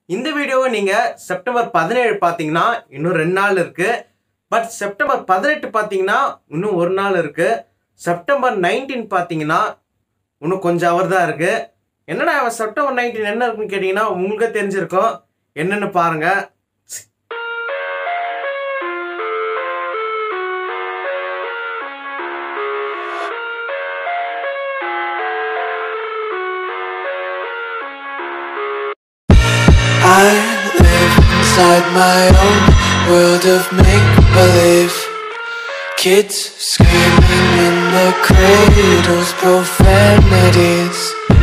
இந்த வீடியோவை நீங்கள் செப்டம்பர் பதினேழு பார்த்தீங்கன்னா இன்னும் ரெண்டு நாள் இருக்கு பட் செப்டம்பர் பதினெட்டு பார்த்தீங்கன்னா இன்னும் ஒரு நாள் இருக்கு செப்டம்பர் நைன்டீன் பார்த்தீங்கன்னா இன்னும் கொஞ்சம் அவர் தான் இருக்கு என்னடா அவன் செப்டம்பர் நைன்டீன் என்ன இருக்குன்னு கேட்டிங்கன்னா உங்களுக்கே தெரிஞ்சிருக்கும் என்னன்னு பாருங்க I live inside my own world of make believe. Kids screaming in the cradles, profanities.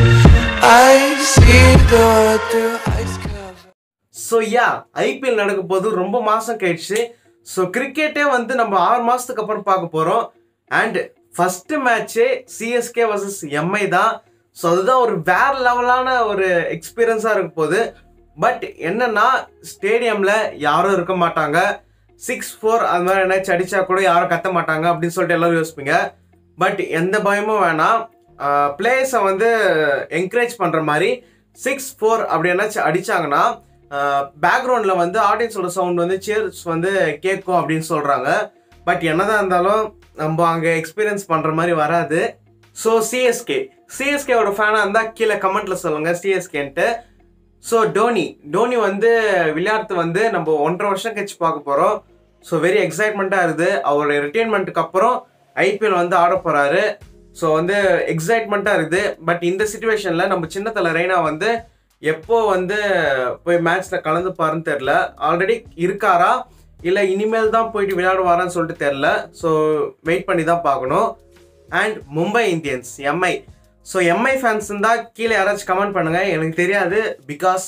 I see the world through ice cover. So ya IPL நடக்க போது ரொம்ப மாதம் கழிச்சு ஸோ கிரிக்கெட்டே வந்து நம்ம ஆறு மாதத்துக்கு அப்புறம் பார்க்க போகிறோம் அண்ட் ஃபஸ்ட்டு மேட்ச்சே சிஎஸ்கே வர்சஸ் எம்ஐ தான் ஸோ அதுதான் ஒரு வேற லெவலான ஒரு எக்ஸ்பீரியன்ஸாக இருக்க போகுது பட் என்னன்னா ஸ்டேடியமில் யாரும் இருக்க மாட்டாங்க சிக்ஸ் ஃபோர் அது மாதிரி என்னாச்சும் அடித்தா கூட யாரும் கத்த மாட்டாங்க அப்படின்னு சொல்லிட்டு எல்லாரும் யோசிப்பீங்க பட் எந்த பயமும் வேணாம் பிளேயர்ஸை வந்து என்கரேஜ் பண்ணுற மாதிரி சிக்ஸ் ஃபோர் அப்படி என்னாச்சும் அடித்தாங்கன்னா பேக்ரவுண்டில் வந்து ஆடியன்ஸோட சவுண்ட் வந்து சேர்ஸ் வந்து கேட்கும் அப்படின்னு சொல்கிறாங்க பட் என்னதான் இருந்தாலும் நம்ம அங்கே எக்ஸ்பீரியன்ஸ் பண்ணுற மாதிரி வராது ஸோ சிஎஸ்கே சிஎஸ்கேவோட ஃபேனாக இருந்தால் கீழே கமெண்ட்டில் சொல்லுங்கள் சிஎஸ்கேன்ட்டு ஸோ டோனி டோனி வந்து விளையாட்டு வந்து நம்ம ஒன்றரை வருஷம் கழிச்சு பார்க்க போகிறோம் ஸோ வெரி எக்ஸைட்மெண்ட்டாக இருக்குது அவருடைய ரிட்டைர்மெண்ட்டுக்கு அப்புறம் ஐபிஎல் வந்து ஆட போகிறாரு ஸோ வந்து எக்ஸைட்மெண்ட்டாக இருக்குது பட் இந்த சுச்சுவேஷனில் நம்ம சின்ன தலை ரெய்னா வந்து எப்போ வந்து போய் மேட்ச்சில் கலந்துப்பாருன்னு தெரில ஆல்ரெடி இருக்காரா இல்லை இனிமேல் தான் போயிட்டு விளையாடுவாரான்னு சொல்லிட்டு தெரில ஸோ வெயிட் பண்ணி தான் பார்க்கணும் and Mumbai Indians MI so MI fans இருந்தால் கீழே யாராச்சும் கமெண்ட் பண்ணுங்கள் எனக்கு தெரியாது பிகாஸ்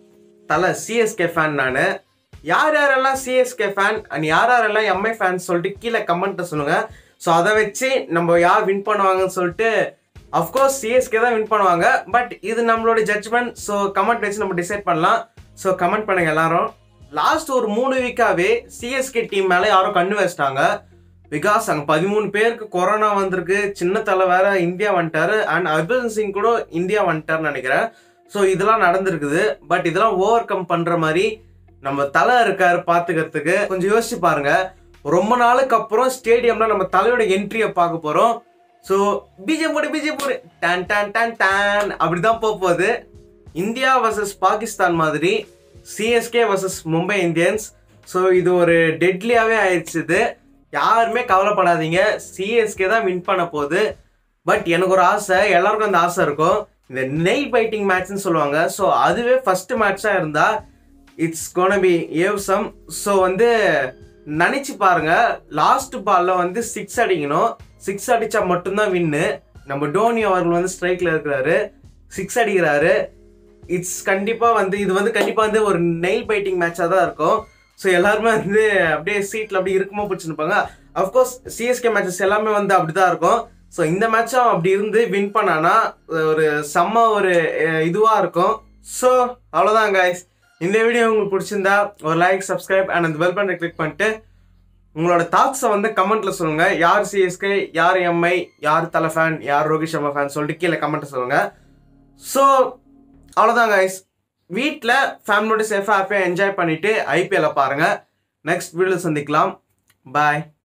தலை சிஎஸ்கே ஃபேன் நான் யார் யாரெல்லாம் சிஎஸ்கே ஃபேன் அண்ட் யார் யாரெல்லாம் எம்ஐ ஃபேன் சொல்லிட்டு கீழே கமெண்ட்டை சொல்லுங்கள் ஸோ அதை வச்சு நம்ம யார் வின் பண்ணுவாங்கன்னு சொல்லிட்டு அஃப்கோர்ஸ் சிஎஸ்கே தான் வின் பண்ணுவாங்க பட் இது நம்மளோட ஜட்ஜ்மெண்ட் ஸோ கமெண்ட் வச்சு நம்ம டிசைட் பண்ணலாம் ஸோ கமெண்ட் பண்ணுங்க எல்லாரும் லாஸ்ட் ஒரு மூணு வீக்காகவே சிஎஸ்கே டீம் மேலே யாரும் கண்ணு வச்சிட்டாங்க பிகாஸ் அங்கே பதிமூணு பேருக்கு கொரோனா வந்திருக்கு சின்ன தலை வேற இந்தியா வந்துட்டாரு அண்ட் ஹர்பஜன் சிங் கூட இந்தியா வந்துட்டாருன்னு நினைக்கிறேன் ஸோ இதெல்லாம் நடந்திருக்குது பட் இதெல்லாம் ஓவர் கம் பண்ணுற மாதிரி நம்ம தலை இருக்காரு பார்த்துக்கிறதுக்கு கொஞ்சம் யோசிச்சு பாருங்க ரொம்ப நாளுக்கு அப்புறம் ஸ்டேடியம்ல நம்ம தலையோட என்ட்ரியை பார்க்க போகிறோம் ஸோ பிஜே போடு பிஜே போடு டான் டான் டான் டான் அப்படிதான் போக போகுது இந்தியா வர்சஸ் பாகிஸ்தான் மாதிரி CSK versus Mumbai Indians so இது ஒரு டெட்லியாகவே ஆயிடுச்சு இது யாருமே கவலைப்படாதீங்க சிஎஸ்கே தான் வின் பண்ண போகுது பட் எனக்கு ஒரு ஆசை எல்லாருக்கும் அந்த ஆசை இருக்கும் இந்த நெய் பைட்டிங் மேட்ச்னு சொல்லுவாங்க ஸோ அதுவே ஃபர்ஸ்ட் மேட்சாக இருந்தால் it's gonna be awesome so வந்து நினச்சி பாருங்க லாஸ்ட் பாலில் வந்து சிக்ஸ் அடிக்கணும் சிக்ஸ் அடித்தா மட்டும்தான் வின்னு நம்ம டோனி அவர்கள் வந்து ஸ்ட்ரைக்கில் இருக்கிறாரு சிக்ஸ் அடிக்கிறாரு இட்ஸ் கண்டிப்பாக வந்து இது வந்து கண்டிப்பாக வந்து ஒரு நெயில் பைட்டிங் மேட்சாக தான் இருக்கும் ஸோ எல்லாருமே வந்து அப்படியே சீட்டில் அப்படியே இருக்குமோ பிடிச்சிருப்பாங்க அஃப்கோர்ஸ் சிஎஸ்கே மேட்சஸ் எல்லாமே வந்து அப்படி தான் இருக்கும் ஸோ இந்த மேட்சும் அப்படி இருந்து வின் பண்ணானா ஒரு செம்ம ஒரு இதுவாக இருக்கும் ஸோ அவ்வளோதான் guys இந்த வீடியோ உங்களுக்கு பிடிச்சிருந்தா ஒரு லைக் சப்ஸ்கிரைப் அண்ட் அந்த பெல் பட்டனை கிளிக் பண்ணிட்டு உங்களோட தாட்ஸை வந்து கமெண்ட்ல சொல்லுங்க யார் சிஎஸ்கே யார் எம்ஐ யார் தலை ஃபேன் யார் ரோஹித் சர்மா ஃபேன் சொல்லிட்டு கீழே கமெண்ட்டை சொல்லுங்க ஸோ அவ்வளோதான் கைஸ் வீட்டில் ஃபேமிலியோட சேஃபாக ஹாப்பியாக என்ஜாய் பண்ணிட்டு ஐபிஎல்லை பாருங்க நெக்ஸ்ட் வீடியோ சந்திக்கலாம் பாய்